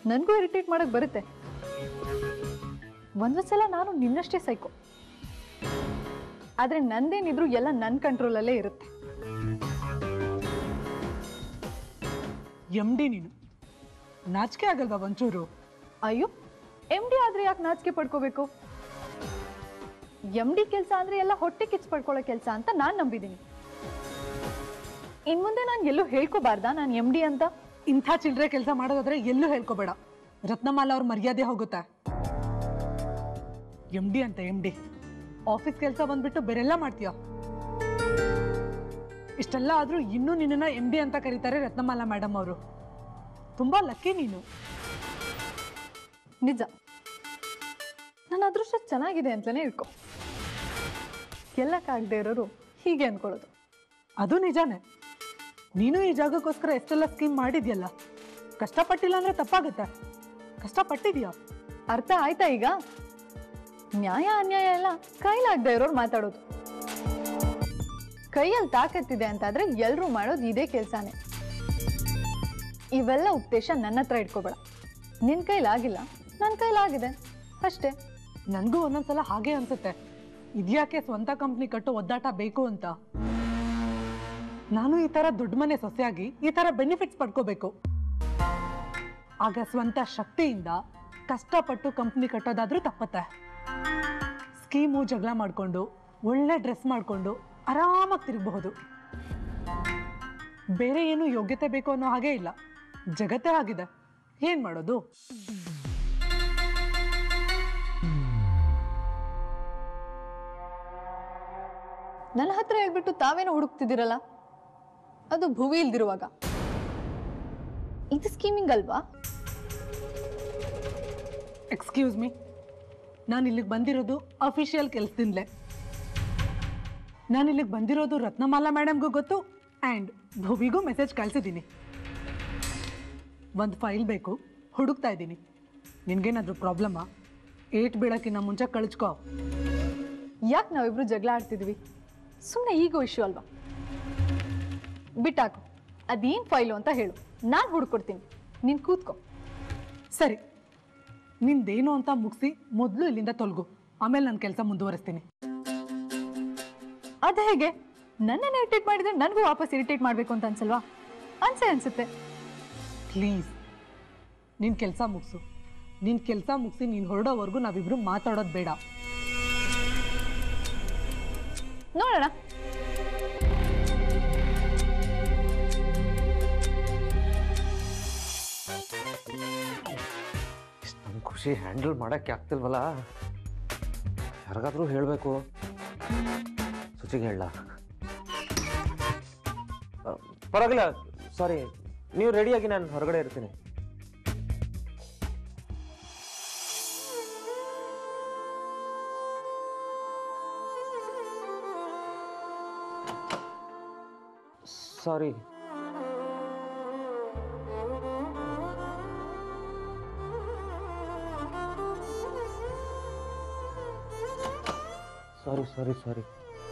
ನನಗೂ ಇರಿಟೇಟ್ ಮಾಡಕ್ ಬರುತ್ತೆ ಒಂದೊಂದ್ ಸಲ ನಾನು ನಿನ್ನಷ್ಟೇ ಸೈಕೋ ಆದ್ರೆ ನಂದೇನಿದ್ರು ಎಲ್ಲ ನನ್ನ ಕಂಟ್ರೋಲಲ್ಲೇ ಇರುತ್ತೆ ಎಮ್ ಡಿ ನೀನು ನಾಚಿಕೆ ಆಗಲ್ವಾ ಒಂಚೂರು ಅಯ್ಯೋ ಎಮ್ ಡಿ ಆದ್ರೆ ಯಾಕೆ ನಾಚಿಕೆ ಪಡ್ಕೋಬೇಕು ಎಮ್ ಡಿ ಕೆಲಸ ಅಂದ್ರೆ ಎಲ್ಲ ಹೊಟ್ಟೆ ಕಿಚ್ಚು ಪಡ್ಕೊಳ್ಳೋ ಕೆಲಸ ಅಂತ ನಾನು ನಂಬಿದ್ದೀನಿ ಇನ್ ಮುಂದೆ ನಾನು ಎಲ್ಲೂ ಹೇಳ್ಕೋಬಾರ್ದಾ ನಾನು ಎಮ್ ಡಿ ಅಂತ ಇಂಥ ಚಿಲ್ಲರೆ ಕೆಲಸ ಮಾಡೋದಾದ್ರೆ ಎಲ್ಲೂ ಹೇಳ್ಕೊಬೇಡ ರತ್ನಮಾಲ ಅವ್ರ ಮರ್ಯಾದೆ ಹೋಗುತ್ತೆ ಎಮ್ ಡಿ ಅಂತ ಎಮ್ ಡಿ ಆಫೀಸ್ ಕೆಲಸ ಬಂದ್ಬಿಟ್ಟು ಬೇರೆಲ್ಲ ಮಾಡ್ತೀಯ ಇಷ್ಟೆಲ್ಲ ಆದ್ರೂ ಇನ್ನೂ ನಿನ್ನನ್ನ ಎಮ್ ಡಿ ಅಂತ ಕರೀತಾರೆ ರತ್ನಮಾಲಾ ಮೇಡಮ್ ಅವರು ತುಂಬಾ ಲಕ್ಕಿ ನೀನು ನಿಜ ನನ್ನ ಅದೃಷ್ಟ ಚೆನ್ನಾಗಿದೆ ಅಂತಲೇ ಇಟ್ಕೊ ಗೆಲ್ಲಕ್ಕಾಗದೆ ಇರೋರು ಹೀಗೆ ಅನ್ಕೊಳ್ಳೋದು ಅದು ನಿಜಾನೇ ನೀನು ಈ ಜಾಗಕ್ಕೋಸ್ಕರ ಎಷ್ಟೆಲ್ಲ ಸ್ಕೀಮ್ ಮಾಡಿದ್ಯಲ್ಲ ಕಷ್ಟಪಟ್ಟಿಲ್ಲ ಅಂದ್ರೆ ತಪ್ಪಾಗುತ್ತೆ ಕಷ್ಟಪಟ್ಟಿದ್ಯಾ ಅರ್ಥ ಆಯ್ತಾ ಈಗ ನ್ಯಾಯ ಅನ್ಯಾಯ ಎಲ್ಲ ಕೈಲಾಗದೆ ಇರೋರು ಮಾತಾಡೋದು ಕೈಯಲ್ಲಿ ತಾಕತ್ತಿದೆ ಅಂತಾದ್ರೆ ಎಲ್ರೂ ಮಾಡೋದು ಇದೇ ಕೆಲ್ಸಾನೇ ಇವೆಲ್ಲ ಉಪದೇಶ ನನ್ನ ಹತ್ರ ಇಟ್ಕೋಬೇಡ ನಿನ್ ಕೈಲಾಗಿಲ್ಲ ನನ್ನ ಕೈಲಾಗಿದೆ ಅಷ್ಟೇ ನನಗೂ ಒಂದೊಂದ್ಸಲ ಹಾಗೆ ಅನ್ಸುತ್ತೆ ಇದ್ಯಾಕೆ ಸ್ವಂತ ಕಂಪ್ನಿ ಕಟ್ಟೋ ಒದ್ದಾಟ ಬೇಕು ಅಂತ ನಾನು ಈ ತರ ದೊಡ್ಡ ಮನೆ ಸೊಸೆಯಾಗಿ ಈ ತರ ಬೆನಿಫಿಟ್ಸ್ ಪಡ್ಕೋಬೇಕು ಆಗ ಸ್ವಂತ ಶಕ್ತಿಯಿಂದ ಕಷ್ಟಪಟ್ಟು ಕಂಪ್ನಿ ಕಟ್ಟೋದಾದ್ರೂ ತಪ್ಪತ್ತೆ ಸ್ಕೀಮು ಜಗಳ ಮಾಡ್ಕೊಂಡು ಒಳ್ಳೆ ಡ್ರೆಸ್ ಮಾಡ್ಕೊಂಡು ಆರಾಮಾಗಿ ತಿರುಗಬಹುದು ಬೇರೆ ಏನು ಯೋಗ್ಯತೆ ಬೇಕು ಅನ್ನೋ ಹಾಗೆ ಇಲ್ಲ ಜಗತ್ತೇ ಆಗಿದೆ ಏನ್ ಮಾಡೋದು ನನ್ನ ಹತ್ರ ಹೇಳ್ಬಿಟ್ಟು ತಾವೇನೋ ಹುಡುಕ್ತಿದ್ದೀರಲ್ಲ ಅದು ಭುವಿ ಇಲ್ದಿರುವಾಗ ಇದು ಸ್ಕೀಮಿಂಗ್ ಅಲ್ವಾ ಎಕ್ಸ್ಕ್ಯೂಸ್ ಮೀ ನಾನು ಇಲ್ಲಿಗೆ ಬಂದಿರೋದು ಅಫಿಷಿಯಲ್ ಕೆಲಸದಿಂದಲೇ ನಾನು ಇಲ್ಲಿಗೆ ಬಂದಿರೋದು ರತ್ನಮಾಲಾ ಮೇಡಮ್ಗೂ ಗೊತ್ತು ಆ್ಯಂಡ್ ಭುವಿಗೂ ಮೆಸೇಜ್ ಕಳಿಸಿದ್ದೀನಿ ಒಂದು ಫೈಲ್ ಬೇಕು ಹುಡುಕ್ತಾ ಇದ್ದೀನಿ ನಿನ್ಗೇನಾದರೂ ಪ್ರಾಬ್ಲಮ್ಮಾ ಏಟ್ ಬೀಳೋಕ್ಕಿಂತ ಮುಂಚೆ ಕಳಿಸ್ಕೋ ಯಾಕೆ ನಾವಿಬ್ರು ಜಗಳ ಆಡ್ತಿದ್ವಿ ಸುಮ್ಮನೆ ಈಗೋ ಇಶ್ಯೂ ಅಲ್ವಾ ಬಿಟ್ಟಾಕು ಅದೇನು ಫೈಲು ಅಂತ ಹೇಳು ನಾನು ಹುಡ್ಕೊಡ್ತೀನಿ ನೀನು ಕೂತ್ಕೋ ಸರಿ ನಿಂದೇನು ಅಂತ ಮುಗಿಸಿ ಮೊದಲು ಇಲ್ಲಿಂದ ತೊಲಗು ಆಮೇಲೆ ನನ್ನ ಕೆಲಸ ಮುಂದುವರಿಸ್ತೀನಿ ಅದು ಹೇಗೆ ನನ್ನನ್ನು ಇರಿಟೇಟ್ ಮಾಡಿದ್ರೆ ನನಗೂ ವಾಪಸ್ ಇರಿಟೇಟ್ ಮಾಡಬೇಕು ಅಂತ ಅನ್ಸಲ್ವಾ ಅನ್ಸೆ ಅನ್ಸುತ್ತೆ ಪ್ಲೀಸ್ ನಿನ್ನ ಕೆಲಸ ಮುಗಿಸು ನಿನ್ನ ಕೆಲಸ ಮುಗಿಸಿ ನೀನು ಹೊರಡೋವರೆಗೂ ನಾವಿಬ್ರು ಮಾತಾಡೋದು ಬೇಡ ನೋಡೋಣ ಇಷ್ಟು ನಮ್ಮ ಖುಷಿ ಹ್ಯಾಂಡಲ್ ಮಾಡೋಕ್ಕೆ ಆಗ್ತಿಲ್ವಲ್ಲ ಯಾರಿಗಾದ್ರೂ ಹೇಳಬೇಕು ಸುಚಿಗೆ ಹೇಳ ಪರವಾಗಿಲ್ಲ ಸಾರಿ ನೀವು ರೆಡಿಯಾಗಿ ನಾನು ಹೊರಗಡೆ ಇರ್ತೀನಿ ಸಾರಿ ಸಾರಿ ಸಾರಿ ಸಾರಿ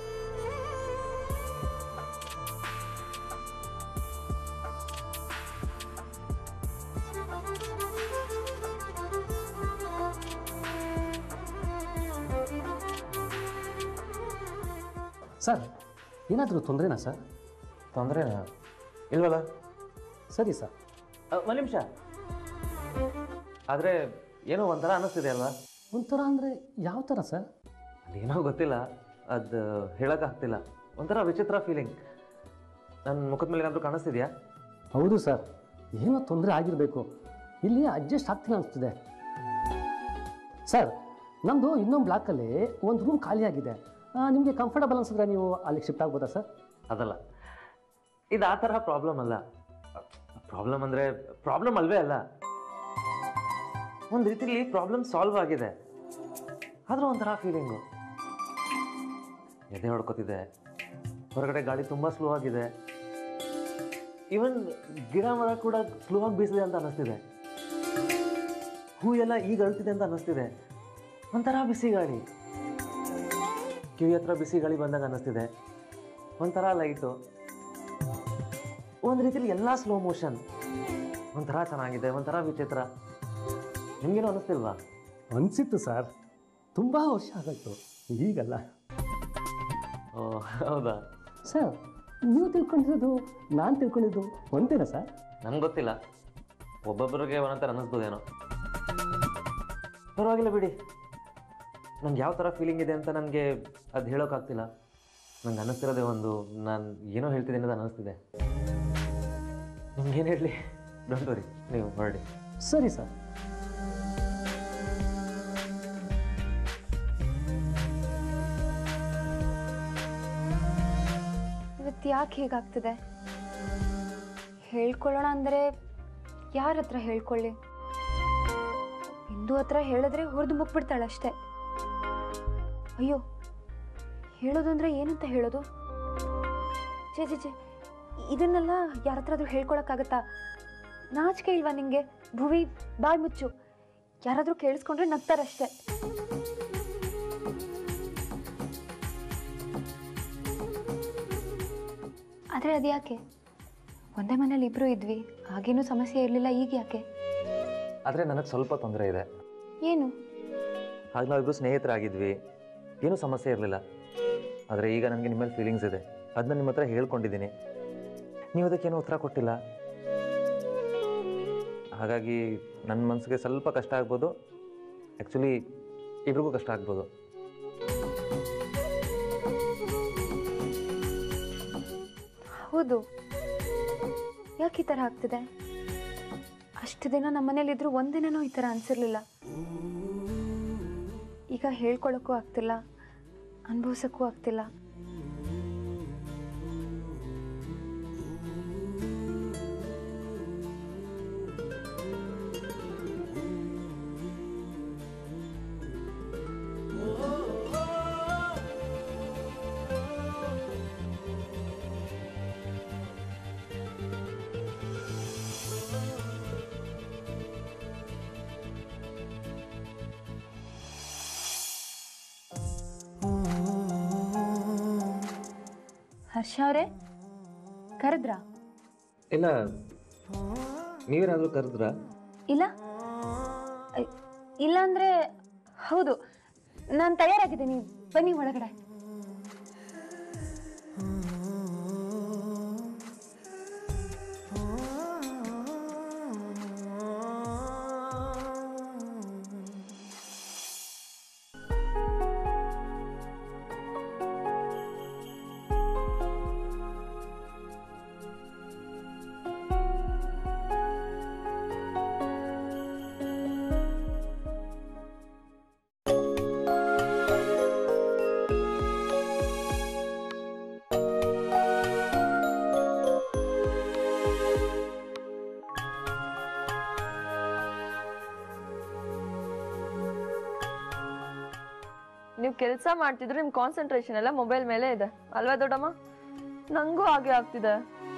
ಸರ್ ಏನಾದರೂ ತೊಂದರೆನಾ ಸರ್ ತೊಂದರೆನಾ ಇಲ್ವಲ್ಲ ಸರಿ ಸರ್ ಒಂದು ನಿಮಿಷ ಆದರೆ ಏನೋ ಒಂಥರ ಅನ್ನಿಸ್ತಿದೆ ಅಲ್ವಾ ಒಂಥರ ಅಂದರೆ ಯಾವ ಥರ ಸರ್ ಅದೇನೋ ಗೊತ್ತಿಲ್ಲ ಅದು ಹೇಳೋಕ್ಕಾಗ್ತಿಲ್ಲ ಒಂಥರ ವಿಚಿತ್ರ ಫೀಲಿಂಗ್ ನನ್ನ ಮುಖದ ಮೇಲೆ ಏನಾದರೂ ಕಾಣಿಸ್ತಿದ್ಯಾ ಹೌದು ಸರ್ ಏನೋ ತೊಂದರೆ ಆಗಿರಬೇಕು ಇಲ್ಲಿ ಅಡ್ಜಸ್ಟ್ ಆಗ್ತೀನಿ ಅನಿಸ್ತಿದೆ ಸರ್ ನಮ್ಮದು ಇನ್ನೊಂದು ಬ್ಲಾಕಲ್ಲಿ ಒಂದು ರೂಮ್ ಖಾಲಿಯಾಗಿದೆ ನಿಮಗೆ ಕಂಫರ್ಟಬಲ್ ಅನ್ಸಿದ್ರೆ ನೀವು ಅಲ್ಲಿಗೆ ಶಿಫ್ಟ್ ಆಗ್ಬೋದಾ ಸರ್ ಅದಲ್ಲ ಇದು ಆ ಥರ ಪ್ರಾಬ್ಲಮ್ ಅಲ್ಲ ಪ್ರಾಬ್ಲಮ್ ಅಂದರೆ ಪ್ರಾಬ್ಲಮ್ ಅಲ್ವೇ ಅಲ್ಲ ಒಂದು ರೀತಿಲಿ ಪ್ರಾಬ್ಲಮ್ ಸಾಲ್ವ್ ಆಗಿದೆ ಆದರೂ ಒಂಥರ ಫೀಲಿಂಗು ಎದೆ ಹೊಡ್ಕೋತಿದೆ ಹೊರಗಡೆ ಗಾಳಿ ತುಂಬ ಸ್ಲೋ ಆಗಿದೆ ಈವನ್ ಗಿಡ ಮರ ಕೂಡ ಸ್ಲೋ ಆಗಿ ಬೀಸಿದೆ ಅಂತ ಅನ್ನಿಸ್ತಿದೆ ಹೂ ಎಲ್ಲ ಈಗ ಅಳ್ತಿದೆ ಅಂತ ಅನ್ನಿಸ್ತಿದೆ ಒಂಥರ ಬಿಸಿ ಗಾಳಿ ಕಿವಿ ಹತ್ರ ಬಿಸಿ ಗಾಳಿ ಬಂದಾಗ ಅನ್ನಿಸ್ತಿದೆ ಒಂಥರ ಲೈಟು ಒಂದು ರೀತಿಲಿ ಎಲ್ಲ ಸ್ಲೋ ಮೋಷನ್ ಒಂಥರ ಚೆನ್ನಾಗಿದೆ ಒಂಥರ ವಿಚಿತ್ರ ನಿಮಗೇನು ಅನ್ನಿಸ್ತಿಲ್ವಾ ಅನಿಸಿತ್ತು ಸರ್ ತುಂಬ ವರ್ಷ ಆಗೋಯ್ತು ಈಗಲ್ಲ ಓ ಹೌದಾ ಸರ್ ನೀವು ತಿಳ್ಕೊಂಡಿರೋದು ನಾನು ತಿಳ್ಕೊಂಡಿದ್ದು ಒಂದೇನಾ ಸರ್ ನನಗೆ ಗೊತ್ತಿಲ್ಲ ಒಬ್ಬೊಬ್ಬರಿಗೆ ಒಂದೊಂಥರ ಅನ್ನಿಸ್ಬೋದೇನೋ ಪರವಾಗಿಲ್ಲ ಬಿಡಿ ನಂಗೆ ಯಾವ ಥರ ಫೀಲಿಂಗ್ ಇದೆ ಅಂತ ನನಗೆ ಅದು ಹೇಳೋಕ್ಕಾಗ್ತಿಲ್ಲ ನಂಗೆ ಅನ್ನಿಸ್ತಿರೋದೇ ಒಂದು ನಾನು ಏನೋ ಹೇಳ್ತಿದ್ದೀನಿ ಅನ್ನೋದು ಅನ್ನಿಸ್ತಿದೆ ನಿಮ್ಗೇನು ಹೇಳಲಿ ಡೋಂಟ್ ವರಿ ನೀವು ಹೊರಡಿ ಸರಿ ಸರ್ ಇವತ್ತು ಯಾಕೆ ಹೀಗಾಗ್ತಿದೆ ಹೇಳ್ಕೊಳ್ಳೋಣ ಅಂದರೆ ಯಾರ ಹತ್ರ ಹೇಳ್ಕೊಳ್ಳಿ ಬಿಂದು ಹತ್ರ ಹೇಳಿದ್ರೆ ಹುರಿದು ಮುಗ್ಬಿಡ್ತಾಳೆ ಅಷ್ಟೇ ಅಯ್ಯೋ ಹೇಳೋದು ಅಂದರೆ ಏನಂತ ಹೇಳೋದು ಚೇ ಚೇ ಚೇ ಇದನ್ನೆಲ್ಲ ಯಾರ ಹತ್ರ ಆದ್ರೂ ಹೇಳ್ಕೊಳಕ್ಕಾಗತ್ತಾ ನಾಚಿಕೆ ಇಲ್ವಾ ನಿಂಗೆ ಭುವಿ ಬಾಯ್ ಮುಚ್ಚು ಯಾರಾದರೂ ಕೇಳಿಸ್ಕೊಂಡ್ರೆ ನಗ್ತಾರಷ್ಟೇ ಆದರೆ ಅದು ಯಾಕೆ ಒಂದೇ ಮನೇಲಿ ಇಬ್ಬರು ಇದ್ವಿ ಆಗೇನೂ ಸಮಸ್ಯೆ ಇರಲಿಲ್ಲ ಈಗ ಯಾಕೆ ಆದರೆ ನನಗೆ ಸ್ವಲ್ಪ ತೊಂದರೆ ಇದೆ ಏನು ಆಗ ನಾವಿಬ್ಬರು ಸ್ನೇಹಿತರಾಗಿದ್ವಿ ಏನೂ ಸಮಸ್ಯೆ ಇರಲಿಲ್ಲ ಆದರೆ ಈಗ ನನಗೆ ನಿಮ್ಮ ಮೇಲೆ ಫೀಲಿಂಗ್ಸ್ ಇದೆ ಅದನ್ನ ನಿಮ್ಮ ಹತ್ರ ಹೇಳ್ಕೊಂಡಿದ್ದೀನಿ ನೀವು ಅದಕ್ಕೇನು ಉತ್ತರ ಕೊಟ್ಟಿಲ್ಲ ಹಾಗಾಗಿ ನನ್ನ ಮನಸ್ಸಿಗೆ ಸ್ವಲ್ಪ ಕಷ್ಟ ಆಗ್ಬೋದು ಆ್ಯಕ್ಚುಲಿ ಇಬ್ರಿಗೂ ಕಷ್ಟ ಆಗ್ಬೋದು ಹೌದು ಯಾಕೆ ಈ ಥರ ಆಗ್ತಿದೆ ಅಷ್ಟು ದಿನ ನಮ್ಮ ಮನೇಲಿದ್ರು ಒಂದಿನನೂ ಈ ಥರ ಅನ್ಸಿರ್ಲಿಲ್ಲ ಈಗ ಹೇಳ್ಕೊಳಕ್ಕೂ ಆಗ್ತಿಲ್ಲ ಅನುಭವಿಸೋಕ್ಕೂ ಆಗ್ತಿಲ್ಲ ಹರ್ಷ ಅವರೇ ಕರೆದ್ರಾ ಇಲ್ಲ ನೀವೇನಾದರೂ ಕರೆದ್ರಾ ಇಲ್ಲ ಅಯ್, ಇಲ್ಲ ಅಂದರೆ ಹೌದು ನಾನು ತಯಾರಾಗಿದ್ದೀನಿ ಬನ್ನಿ ಒಳಗಡೆ ನೀವು ಕೆಲಸ ಮಾಡ್ತಿದ್ರೆ ನಿಮ್ ಕಾನ್ಸಂಟ್ರೇಷನ್ ಎಲ್ಲ ಮೊಬೈಲ್ ಮೇಲೆ ಇದೆ ಅಲ್ವಾ ದೊಡ್ಡಮ್ಮ ನಂಗೂ ಹಾಗೆ ಆಗ್ತಿದೆ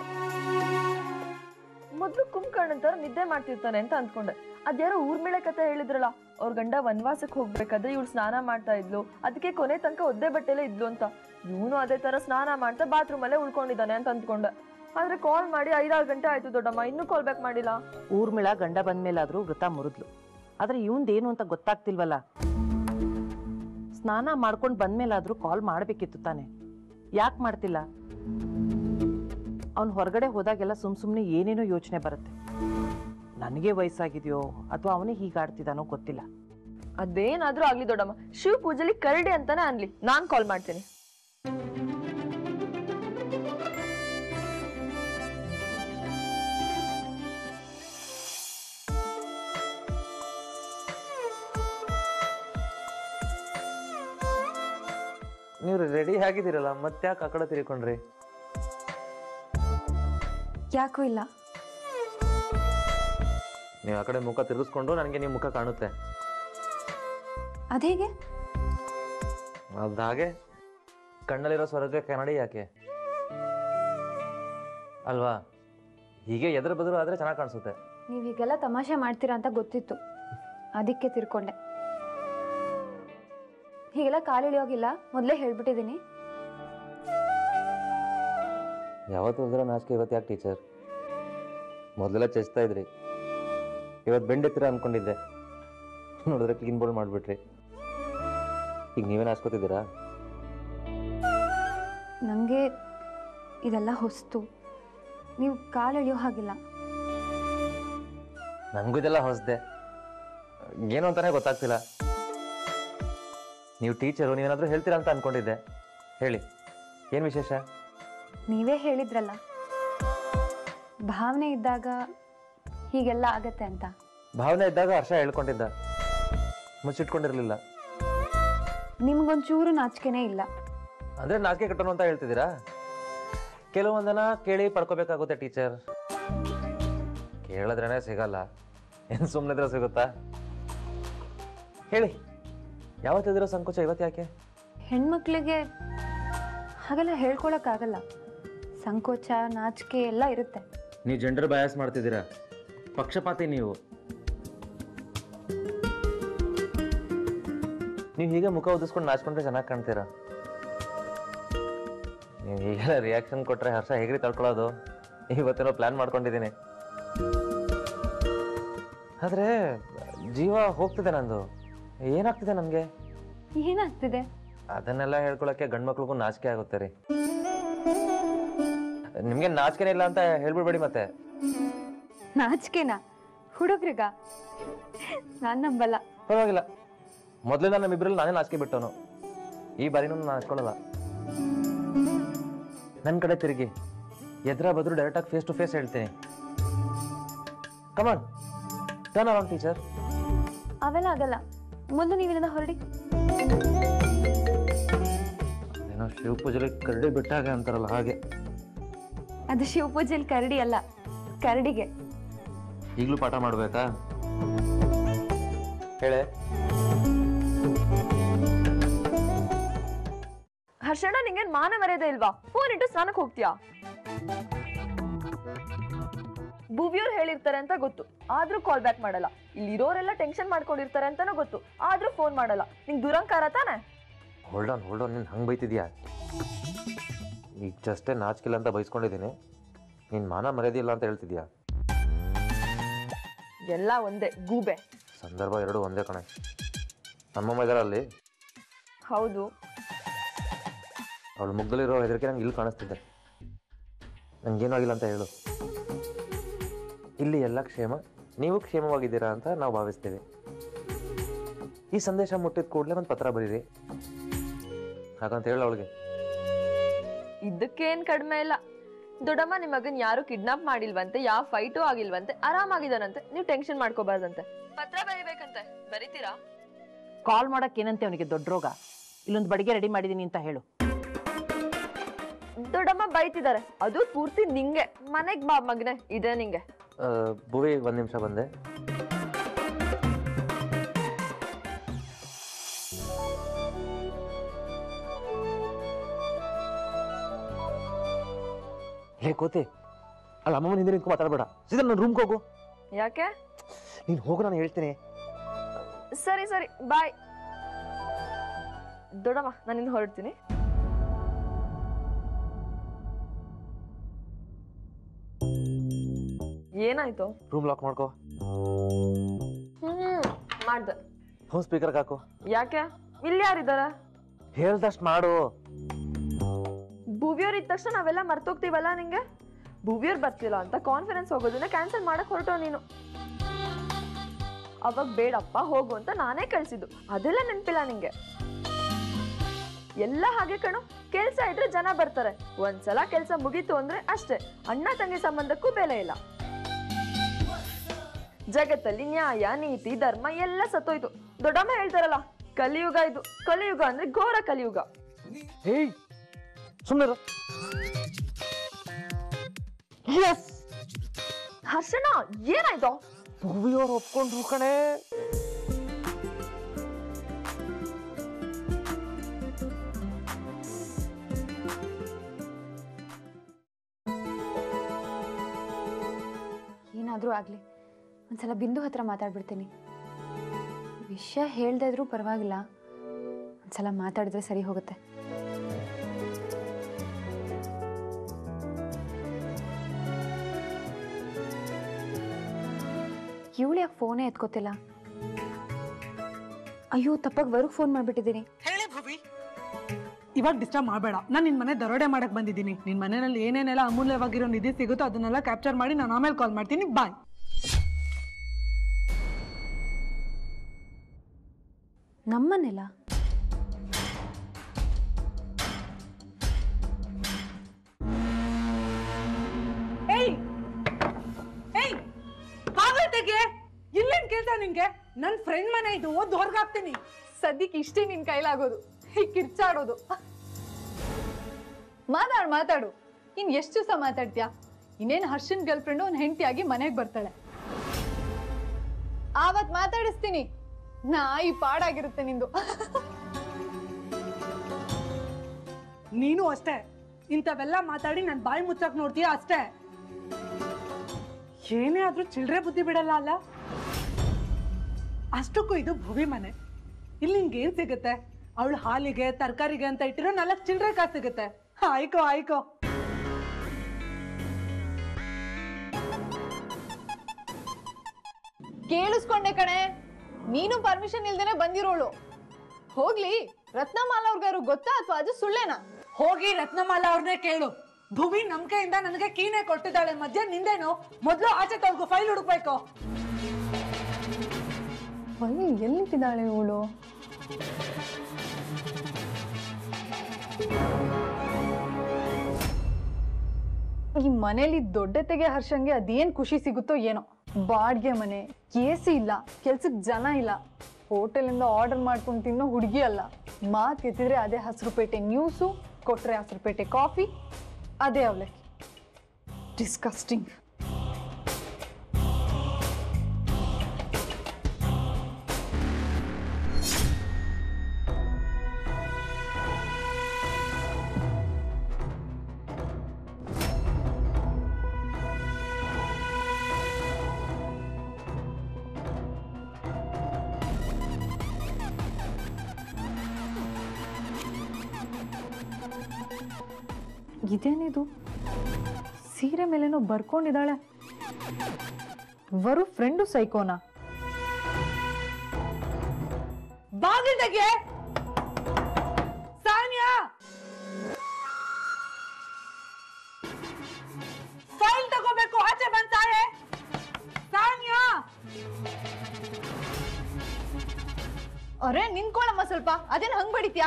ಮೊದ್ಲು ಕುಂಭಕರ್ಣ ತರ ನಿದ್ದೆ ಮಾಡ್ತಿರ್ತಾನೆ ಅಂತ ಅಂದ್ಕೊಂಡೆ ಅದ್ಯಾರೋ ಊರ್ಮಿಳೆ ಕತೆ ಹೇಳಿದ್ರಲ್ಲ ಅವ್ರ ಗಂಡ ವನವಾಸಕ್ಕೆ ಹೋಗ್ಬೇಕಾದ್ರೆ ಇವಳು ಸ್ನಾನ ಮಾಡ್ತಾ ಇದ್ಲು ಅದಕ್ಕೆ ಕೊನೆ ತನಕ ಒದ್ದೆ ಬಟ್ಟೆಲೆ ಇದ್ಲು ಅಂತ ಇವನು ಅದೇ ತರ ಸ್ನಾನ ಮಾಡ್ತಾ ಬಾತ್ರೂಮ್ ಅಲ್ಲೇ ಉಳ್ಕೊಂಡಿದ್ದಾನೆ ಅಂತ ಅಂದ್ಕೊಂಡೆ ಆದ್ರೆ ಕಾಲ್ ಮಾಡಿ ಐದಾರು ಗಂಟೆ ಆಯ್ತು ದೊಡ್ಡಮ್ಮ ಇನ್ನೂ ಕಾಲ್ ಬ್ಯಾಕ್ ಮಾಡಿಲ್ಲ ಊರ್ಮಿಳ ಗಂಡ ಬಂದ್ಮೇಲಾದ್ರೂ ವ್ರತ ಮುರಿದ್ಲು ಆದ್ರೆ ಇವಂದೇನು ಅಂತ ಗೊತ್ತಾಗ್ತಿಲ್ವಲ್ಲ ಸ್ನಾನ ಮಾಡ್ಕೊಂಡು ಬಂದ್ಮೇಲಾದ್ರೂ ಕಾಲ್ ಮಾಡ್ಬೇಕಿತ್ತು ತಾನೆ ಯಾಕೆ ಮಾಡ್ತಿಲ್ಲ ಅವ್ನು ಹೊರಗಡೆ ಹೋದಾಗೆಲ್ಲ ಸುಮ್ ಸುಮ್ಮನೆ ಏನೇನೋ ಯೋಚನೆ ಬರುತ್ತೆ ನನಗೆ ವಯಸ್ಸಾಗಿದೆಯೋ ಅಥವಾ ಅವನೇ ಹೀಗಾಡ್ತಿದ್ದಾನೋ ಗೊತ್ತಿಲ್ಲ ಅದೇನಾದ್ರೂ ಆಗ್ಲಿ ದೊಡ್ಡಮ್ಮ ಶಿವ ಪೂಜೆಲಿ ಕರಡಿ ಅಂತಾನೆ ಅನ್ಲಿ ನಾನ್ ಕಾಲ್ ಮಾಡ್ತೀನಿ ನೀವು ರೆಡಿ ಆಗಿದ್ದೀರಲ್ಲ ಮತ್ತೆ ಯಾಕೆ ಆ ಕಡೆ ತಿರ್ಕೊಂಡ್ರಿ ಯಾಕೂ ಇಲ್ಲ ನೀವು ಆ ಕಡೆ ಮುಖ ತಿರುಗಿಸ್ಕೊಂಡು ನನಗೆ ನಿಮ್ಮ ಮುಖ ಕಾಣುತ್ತೆ ಅದೇಗೆ ಅದು ಹಾಗೆ ಕಣ್ಣಲ್ಲಿರೋ ಸ್ವರ್ಗ ಕನ್ನಡಿ ಯಾಕೆ ಅಲ್ವಾ ಹೀಗೆ ಎದುರು ಬದುರು ಆದರೆ ಚೆನ್ನಾಗಿ ಕಾಣಿಸುತ್ತೆ ನೀವು ಹೀಗೆಲ್ಲ ತಮಾಷೆ ಮಾಡ್ತೀರಾ ಅಂತ ಗೊತ್ತಿತ್ತು ಅದಕ್ಕೆ ತಿರ್ಕೊಂಡೆ ಹೀಗೆಲ್ಲ ಕಾಲಿಳಿಯೋಗಿಲ್ಲ ಮೊದಲೇ ಹೇಳ್ಬಿಟ್ಟಿದ್ದೀನಿ ಯಾವತ್ತು ಹೋದ್ರೆ ನಾಚಿಕೆ ಇವತ್ತು ಯಾಕೆ ಟೀಚರ್ ಮೊದಲೆಲ್ಲ ಚೆಸ್ತಾ ಇದ್ರಿ ಇವತ್ತು ಬೆಂಡೆತ್ತಿರ ಅನ್ಕೊಂಡಿದ್ದೆ ನೋಡಿದ್ರೆ ಕ್ಲೀನ್ ಬೋರ್ಡ್ ಮಾಡಿಬಿಟ್ರಿ ಈಗ ನೀವೇನು ಹಾಸ್ಕೊತಿದ್ದೀರಾ ನನಗೆ ಇದೆಲ್ಲ ಹೊಸ್ತು ನೀವು ಕಾಲು ಎಳೆಯೋ ಹಾಗಿಲ್ಲ ನನಗೂ ಇದೆಲ್ಲ ಹೊಸದೆ ಏನು ಅಂತಾನೆ ಗೊತ್ತಾಗ್ತಿಲ್ಲ ನೀವು ಟೀಚರು ನೀವೇನಾದರೂ ಹೇಳ್ತೀರಾ ಅಂತ ಅನ್ಕೊಂಡಿದ್ದೆ ಹೇಳಿ ಏನು ವಿಶೇಷ ನೀವೇ ಹೇಳಿದ್ರಲ್ಲ ಭಾವನೆ ಇದ್ದಾಗ ಹೀಗೆಲ್ಲ ಆಗತ್ತೆ ಅಂತ ಭಾವನೆ ಇದ್ದಾಗ ಹರ್ಷ ಹೇಳ್ಕೊಂಡಿದ್ದ ಮುಚ್ಚಿಟ್ಕೊಂಡಿರಲಿಲ್ಲ ನಿಮ್ಗೊಂಚೂರು ನಾಚಿಕೆನೇ ಇಲ್ಲ ಅಂದರೆ ನಾಚಿಕೆ ಕಟ್ಟೋನು ಅಂತ ಹೇಳ್ತಿದ್ದೀರಾ ಕೆಲವೊಂದನ್ನ ಕೇಳಿ ಪಡ್ಕೋಬೇಕಾಗುತ್ತೆ ಟೀಚರ್ ಕೇಳಿದ್ರೇನೆ ಸಿಗಲ್ಲ ಏನು ಸುಮ್ಮನಿದ್ರೆ ಸಿಗುತ್ತಾ ಹೇಳಿ ಯಾವತ್ತಿದಿರೋ ಸಂಕೋಚ ಇವತ್ತು ಯಾಕೆ ಹೆಣ್ಮಕ್ಳಿಗೆ ಹಾಗೆಲ್ಲ ಹೇಳ್ಕೊಳಕ್ಕಾಗಲ್ಲ ಸಂಕೋಚ ನಾಚಿಕೆ ಎಲ್ಲ ಇರುತ್ತೆ ನೀವು ಜೆಂಡರ್ ಬಯಾಸ್ ಮಾಡ್ತಿದ್ದೀರಾ ಪಕ್ಷಪಾತಿ ನೀವು ನೀವು ಹೀಗೆ ಮುಖ ಉದಿಸ್ಕೊಂಡು ನಾಚ್ಕೊಂಡ್ರೆ ಚೆನ್ನಾಗಿ ಕಾಣ್ತೀರಾ ನೀವು ಹೀಗೆಲ್ಲ ರಿಯಾಕ್ಷನ್ ಕೊಟ್ರೆ ಹರ್ಷ ಹೇಗ್ರಿ ತಳ್ಕೊಳ್ಳೋದು ಇವತ್ತೇನೋ ಪ್ಲಾನ್ ಮಾಡ್ಕೊಂಡಿದ್ದೀನಿ ಆದ್ರೆ ಜೀವ ಹೋಗ್ತಿದೆ ನಂದು ಏನಾಗ್ತಿದೆ ನನಗೆ ಏನಾಗ್ತಿದೆ ಅದನ್ನೆಲ್ಲ ಹೇಳ್ಕೊಳಕ್ಕೆ ಗಂಡ್ ಮಕ್ಳಿಗೂ ನಾಚಿಕೆ ಆಗುತ್ತೆ ರೀ ನಿಮ್ಗೆ ನಾಚಿಕೆನೇ ಇಲ್ಲ ಅಂತ ಹೇಳ್ಬಿಡ್ಬೇಡಿ ಮತ್ತೆ ನಾಚಿಕೆನಾ ಹುಡುಗ್ರಿಗ ನಾನ್ ನಂಬಲ್ಲ ಪರವಾಗಿಲ್ಲ ಮೊದಲಿಂದ ನಮ್ಮಿಬ್ರಲ್ಲಿ ನಾನೇ ನಾಚಿಕೆ ಬಿಟ್ಟವನು ಈ ಬಾರಿನೂ ನಾನು ನಾಚ್ಕೊಳ್ಳಲ್ಲ ನನ್ನ ಕಡೆ ತಿರುಗಿ ಎದ್ರ ಬದ್ರು ಡೈರೆಕ್ಟಾಗಿ ಫೇಸ್ ಟು ಫೇಸ್ ಹೇಳ್ತೀನಿ ಕಮಾನ್ ಟರ್ನ್ ಅರೌಂಡ್ ಟೀಚರ್ ಅವೆಲ್ಲ ಆಗಲ್ಲ ಮುಂದೆ ನೀವಿಲ್ಲಿಂದ ಹೊರಡಿ ಏನೋ ಶಿವ ಪೂಜೆಲಿ ಕರಡಿ ಬಿಟ್ಟಾಗ ಅಂತಾರಲ್ಲ ಹಾಗೆ ಅದು ಶಿವಪೂಜೆಲಿ ಕರಡಿ ಅಲ್ಲ ಕರಡಿಗೆ ಈಗಲೂ ಪಾಠ ಮಾಡ್ಬೇಕಾ ಹೇಳೆ ಹರ್ಷಣ್ಣ ನಿಂಗೇನ್ ಮಾನ ಮರ್ಯಾದೆ ಇಲ್ವಾ ಫೋನ್ ಇಟ್ಟು ಸ್ನಾನಕ್ಕೆ ಹೋಗ್ತೀಯಾ ಭುವಿಯವ್ರು ಹೇಳಿರ್ತಾರೆ ಅಂತ ಗೊತ್ತು ಆದ್ರೂ ಕಾಲ್ ಬ್ಯಾಕ್ ಮಾಡಲ್ಲ ಇಲ್ಲಿರೋರೆಲ್ಲ ಟೆನ್ಷನ್ ಮಾಡ್ಕೊಂಡಿರ್ತಾರೆ ಅಂತಾನೂ ಗೊತ್ತು ಆದ್ರೂ ಫೋನ್ ಮಾಡಲ್ಲ ನಿಂಗ್ ದುರಂಕಾರ ತಾನೆ ಹೋಲ್ಡ್ ಆನ್ ಹೋಲ್ಡ್ ಆನ್ ನೀನು ಹಂಗೆ ಬೈತಿದ್ಯಾ ಈಗ ಜಸ್ಟೇ ನಾಚಿಕಿಲ್ಲ ಅಂತ ಬೈಸ್ಕೊಂಡಿದ್ದೀನಿ ನೀನು ಮಾನ ಮರ್ಯಾದೆ ಇಲ್ಲ ಅಂತ ಹೇಳ್ತಿದ್ಯಾ ಎಲ್ಲ ಒಂದೇ ಗೂಬೆ ಸಂದರ್ಭ ಎರಡು ಒಂದೇ ಕಣೆ ನಮ್ಮಮ್ಮ ಇದಾರೆ ಅಲ್ಲಿ ಹೌದು ಅವಳು ಮುಗ್ಗಲಿರೋ ಹೆದರಿಕೆ ನಂಗೆ ಇಲ್ಲಿ ಕಾಣಿಸ್ತಿದೆ ನಂಗೇನೂ ಆಗಿಲ್ಲ ಅಂತ ಹೇಳು ಇಲ್ಲಿ ಎಲ್ಲ ಕ್ಷೇಮ ನೀವು ಕ್ಷೇಮವಾಗಿದ್ದೀರಾ ಅಂತ ನಾವು ಭಾವಿಸ್ತೀವಿ ಈ ಸಂದೇಶ ಮುಟ್ಟಿದ ಕೂಡಲೇ ಒಂದು ಪತ್ರ ಬರೀರಿ ಹಾಗಂತ ಹೇಳು ಅವಳಿಗೆ ಇದಕ್ಕೇನ್ ಕಡಿಮೆ ಇಲ್ಲ ದೊಡ್ಡಮ್ಮ ನಿಮ್ ಮಗನ್ ಯಾರು ಕಿಡ್ನಾಪ್ ಮಾಡಿಲ್ವಂತೆ ಯಾವ ಫೈಟು ಆಗಿಲ್ವಂತೆ ಆರಾಮಾಗಿದಾನಂತೆ ನೀವು ಟೆನ್ಷನ್ ಮಾಡ್ಕೋಬಾರ್ದಂತೆ ಪತ್ರ ಬರಿಬೇಕಂತೆ ಬರಿತೀರಾ ಕಾಲ್ ಮಾಡಕ್ ಏನಂತೆ ಅವನಿಗೆ ದೊಡ್ಡ ರೋಗ ಇಲ್ಲೊಂದು ಬಡಿಗೆ ರೆಡಿ ಮಾಡಿದೀನಿ ಅಂತ ಹೇಳು ದೊಡ್ಡಮ್ಮ ಬೈತಿದ್ದಾರೆ ಅದು ಪೂರ್ತಿ ನಿಂಗೆ ಮನೆಗ್ ಬಾ ಮಗನೆ ಇದೆ ನಿಂಗೆ ಆ, ಭುವಿ ಒಂದು ನಿಮಿಷ ಬಂದೆ ಲೇ ಕೋತಿ ಅಲ್ಲ ಅಮ್ಮನ ಹಿಂದೆ ನಿಂತ್ಕೊಂಡು ಮಾತಾಡಬೇಡ ಸೀದಾ ನನ್ನ ರೂಮ್ಗೆ ಹೋಗು ಯಾಕೆ ನೀನು ಹೋಗು ನಾನು ಹೇಳ್ತೀನಿ ಸರಿ ಸರಿ ಬಾಯ್ ದೊಡ್ಡಮ್ಮ ನಾನು ಇನ್ನು ಹೊರಡ್ತೀನಿ ಏನಾಯ್ತು ರೂಮ್ ಲಾಕ್ ಮಾಡ್ಕೋ ಹ್ಮ್ ಮಾಡ್ದೆ ಫೋನ್ ಸ್ಪೀಕರ್ಗೆ ಹಾಕು ಯಾಕೆ ಇಲ್ಲಿ ಯಾರಿದ್ದಾರೆ ಹೇಳ್ದಷ್ಟು ಮಾಡು ಭುವಿಯವ್ರು ಇದ್ದ ತಕ್ಷಣ ನಾವೆಲ್ಲ ಮರ್ತೋಗ್ತೀವಲ್ಲ ನಿಂಗೆ ಭುವಿಯವ್ರು ಬರ್ತಿಲ್ಲ ಅಂತ ಕಾನ್ಫರೆನ್ಸ್ ಹೋಗೋದನ್ನ ಕ್ಯಾನ್ಸಲ್ ಮಾಡಕ್ ಹೊರಟೋ ನೀನು ಅವಾಗ ಬೇಡಪ್ಪ ಹೋಗು ಅಂತ ನಾನೇ ಕಳ್ಸಿದ್ದು ಅದೆಲ್ಲ ನೆನ್ಪಿಲ್ಲ ನಿಂಗೆ ಎಲ್ಲ ಹಾಗೆ ಕಣು ಕೆಲ್ಸ ಇದ್ರೆ ಜನ ಬರ್ತಾರೆ ಒಂದ್ಸಲ ಕೆಲ್ಸ ಮುಗೀತು ಅಂದ್ರೆ ಅಷ್ಟೇ ಅಣ್ಣ ತಂಗಿ ಸಂಬಂಧಕ್ಕೂ ಬೆಲೆ ಇಲ್ಲ ಜಗತ್ತಲ್ಲಿ ನ್ಯಾಯ ನೀತಿ ಧರ್ಮ ಎಲ್ಲ ಸತ್ತೋಯ್ತು ದೊಡ್ಡಮ್ಮ ಹೇಳ್ತಾರಲ್ಲ ಕಲಿಯುಗ ಇದು ಕಲಿಯುಗ ಅಂದ್ರೆ ಘೋರ ಕಲಿಯುಗ ಏಯ್ ಸುಮ್ಮನೆ ಎಸ್ ಹರ್ಷಣ ಏನಾಯ್ತು ಭುವಿಯವ್ರು ಒಪ್ಕೊಂಡ್ರು ಕಣೆ ಏನಾದರೂ ಆಗಲಿ ಒಂದ್ಸಲ ಬಿಂದು ಹತ್ರ ಮಾತಾಡ್ಬಿಡ್ತೀನಿ ವಿಷಯ ಹೇಳ್ದೇ ಇದ್ರೂ ಪರವಾಗಿಲ್ಲ ಒಂದ್ಸಲ ಮಾತಾಡಿದ್ರೆ ಸರಿ ಹೋಗುತ್ತೆ ಇವಳು ಯಾಕೆ ಫೋನೇ ಎತ್ಕೋತಿಲ್ಲ ಅಯ್ಯೋ ತಪ್ಪಾಗಿ ವರ್ಕ್ ಫೋನ್ ಮಾಡ್ಬಿಟ್ಟಿದ್ದೀನಿ ಹೇಳಿ ಭುವಿ ಇವಾಗ ಡಿಸ್ಟರ್ಬ್ ಮಾಡಬೇಡ ನಾನು ನಿನ್ ಮನೆ ದರೋಡೆ ಮಾಡಕ್ ಬಂದಿದ್ದೀನಿ ನಿನ್ ಮನೆಯಲ್ಲಿ ಏನೇನೆಲ್ಲ ಅಮೂಲ್ಯವಾಗಿರೋ ನಿಧಿ ಸಿಗುತ್ತೋ ಅದನ್ನೆಲ್ಲ ಕ್ಯಾಪ್ಚರ್ ಮಾಡಿ ನಾನು ಆಮೇಲೆ ಕಾಲ್ ಮಾಡ್ತೀನಿ ಬಾಯ್ ನಮ್ಮನೆಲ್ಲ ಏಯ್ ಏಯ್ ಬಾಗ್ಲು ತೆಗೆ ಇಲ್ಲೇನ್ ಕೆಲ್ಸ ನಿನ್ಗೆ ನನ್ ಫ್ರೆಂಡ್ ಮನೆ ಇದು ಓದ್ ಹೊರ್ಗಾಕ್ತೀನಿ ಸದ್ಯಕ್ಕೆ ಇಷ್ಟೇ ನಿನ್ ಕೈಲಾಗೋದು ಹೀಗ್ ಕಿರ್ಚಾಡೋದು ಮಾತಾಡು ಮಾತಾಡು ಇನ್ ಎಷ್ಟು ದಿವಸ ಮಾತಾಡ್ತೀಯಾ ಇನ್ನೇನ್ ಹರ್ಷನ್ ಗರ್ಲ್ ಫ್ರೆಂಡು ಒಂದು ಹೆಂಡತಿಯಾಗಿ ಮನೆಗೆ ಬರ್ತಾಳೆ ಆವತ್ ಮಾತಾಡಿಸ್ತೀನಿ ನಾಯಿ ಪಾಡಾಗಿರುತ್ತೆ ನಿಂದು ನೀನು ಅಷ್ಟೇ ಇಂಥವೆಲ್ಲ ಮಾತಾಡಿ ನನ್ ಬಾಯಿ ಮುಚ್ಚಕ್ ನೋಡ್ತೀಯ ಅಷ್ಟೇ ಏನೇ ಆದ್ರೂ ಚಿಲ್ಡ್ರೆ ಬುದ್ಧಿ ಬಿಡಲ್ಲ ಅಲ್ಲ ಅಷ್ಟಕ್ಕೂ ಇದು ಭುವಿ ಮನೆ ಇಲ್ಲಿ ನಿನ್ಗೆ ಏನ್ ಸಿಗುತ್ತೆ ಅವಳು ಹಾಲಿಗೆ ತರಕಾರಿಗೆ ಅಂತ ಇಟ್ಟಿರೋ ನಾಲ್ಕು ಚಿಲ್ಡ್ರೆ ಕಾಸು ಸಿಗುತ್ತೆ ಆಯ್ಕೋ ಆಯ್ಕೋ ಕೇಳಿಸ್ಕೊಂಡೆ ಕಣೆ ನೀನು ಪರ್ಮಿಷನ್ ಇಲ್ದೇನೆ ಬಂದಿರೋಳು ಹೋಗ್ಲಿ ರತ್ನಮಾಲ ಅವ್ರಿಗಾರು ಗೊತ್ತಾ ಅಥವಾ ಅದು ಸುಳ್ಳೇನಾ ಹೋಗಿ ರತ್ನಮಾಲಾ ಅವ್ರನ್ನೇ ಕೇಳು ಭುವಿ ನಂಬಿಕೆಯಿಂದ ನನಗೆ ಕೀನೆ ಕೊಟ್ಟಿದ್ದಾಳೆ ಮಧ್ಯ ನಿಂದೇನು ಮೊದ್ಲು ಆಚೆ ತೊಳ್ಗು ಫೈಲ್ ಹುಡುಕ್ಬೇಕು ಅಲ್ಲಿ ಎಲ್ಲಿಟ್ಟಿದ್ದಾಳೆ ಇವಳು ಈ ಮನೇಲಿ ದೊಡ್ಡತೆಗೆ ಹರ್ಷಂಗೆ ಅದೇನ್ ಖುಷಿ ಸಿಗುತ್ತೋ ಏನೋ ಬಾಡ್ಗೆ ಮನೆ ಎ ಸಿ ಇಲ್ಲ ಕೆಲ್ಸಕ್ಕೆ ಜನ ಇಲ್ಲ ಹೋಟೆಲಿಂದ ಆರ್ಡರ್ ಮಾಡ್ಕೊಂಡು ತಿನ್ನೋ ಹುಡುಗಿ ಅಲ್ಲ ಮಾತು ಎತ್ತಿದ್ರೆ ಅದೇ ಹಸಿರುಪೇಟೆ ನ್ಯೂಸು ಕೊಟ್ರೆ ಹಸಿರುಪೇಟೆ ಕಾಫಿ ಅದೇ ಅವಲಕ್ಕಿ ಡಿಸ್ಕಸ್ಟಿಂಗ್ ಇದೇನಿದು ಸೀರೆ ಮೇಲೇನೋ ಬರ್ಕೊಂಡಿದ್ದಾಳೆ ವರು ಫ್ರೆಂಡು ಸೈಕೋನಾ ಬಾಗಿಲ್ ತೆಗೆ ಸಾನ್ಯಾ ಫೈಲ್ ತಗೋಬೇಕು ಆಚೆ ಬಂತಾಳೆ ಸಾನ್ಯಾ ಅರೆ ನಿಂತ್ಕೊಳ್ಳಮ್ಮ ಸ್ವಲ್ಪ ಅದೇನ್ ಹಂಗ್ ಬಡಿತ್ಯಾ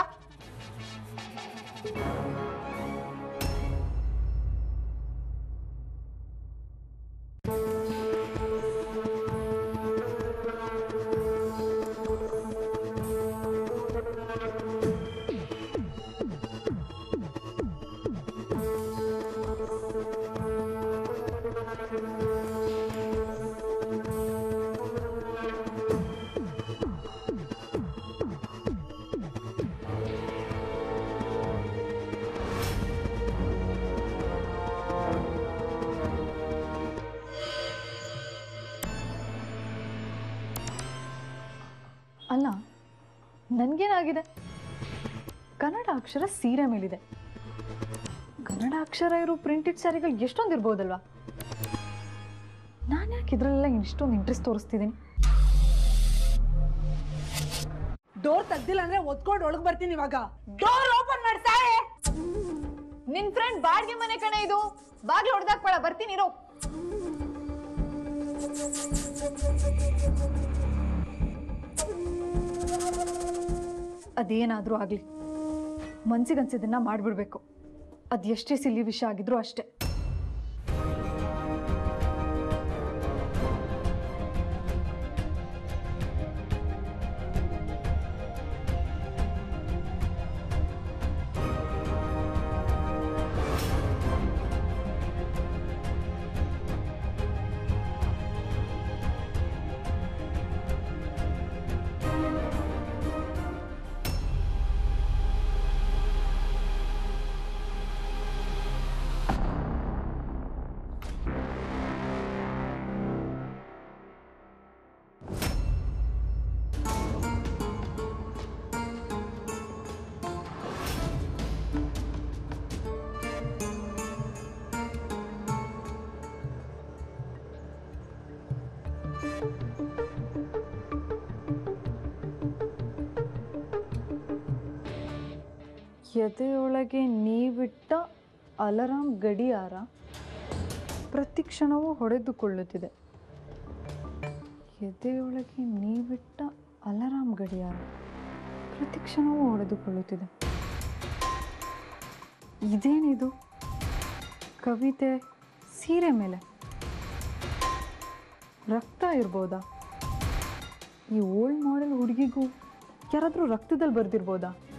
ಅಲ್ಲ ನನ್ಗೇನಾಗಿದೆ ಕನ್ನಡ ಅಕ್ಷರ ಸೀರೆ ಮೇಲಿದೆ ಕನ್ನಡ ಅಕ್ಷರ ಇರೋ ಪ್ರಿಂಟೆಡ್ ಸ್ಯಾರಿಗಳು ಎಷ್ಟೊಂದು ಇರ್ಬೋದಲ್ವಾ ನಾನು ಯಾಕೆ ಇದ್ರಲ್ಲೆಲ್ಲ ಇಷ್ಟೊಂದು ಇಂಟ್ರೆಸ್ಟ್ ತೋರಿಸ್ತಿದ್ದೀನಿ ಡೋರ್ ತೆಗ್ದಿಲ್ಲ ಅಂದ್ರೆ ಒದ್ಕೊಂಡು ಒಳಗ್ ಬರ್ತೀನಿ ಇವಾಗ ಡೋರ್ ಓಪನ್ ಮಾಡ್ತಾಳೆ ನಿನ್ ಫ್ರೆಂಡ್ ಬಾಡ್ಗೆ ಮನೆ ಕಣೆ ಇದು ಬಾಗ್ಲು ಹೊಡೆದಾಕ್ಬೇಡ ಬರ್ತೀನಿ ಇರೋ ಅದೇನಾದ್ರೂ ಆಗ್ಲಿ ಮನ್ಸಿಗನ್ಸಿದ್ದನ್ನ ಮಾಡ್ಬಿಡ್ಬೇಕು ಅದ್ ಎಷ್ಟೇ ಸಿಲ್ಲಿ ವಿಷಯ ಆಗಿದ್ರು ಅಷ್ಟೇ ಎದೆಯೊಳಗೆ ನೀವಿಟ್ಟ ಅಲರಾಮ್ ಗಡಿಯಾರ ಪ್ರತಿ ಕ್ಷಣವೂ ಹೊಡೆದುಕೊಳ್ಳುತ್ತಿದೆ ಎದೆಯೊಳಗೆ ನೀವಿಟ್ಟ ಅಲರಾಮ್ ಗಡಿಯಾರ ಪ್ರತಿ ಕ್ಷಣವೂ ಹೊಡೆದುಕೊಳ್ಳುತ್ತಿದೆ ಇದೇನಿದು ಕವಿತೆ ಸೀರೆ ಮೇಲೆ ರಕ್ತ ಇರ್ಬೋದಾ ಈ ಓಲ್ಡ್ ಮಾಡೆಲ್ ಹುಡುಗಿಗೂ ಯಾರಾದರೂ ರಕ್ತದಲ್ಲಿ ಬರೆದಿರ್ಬೋದಾ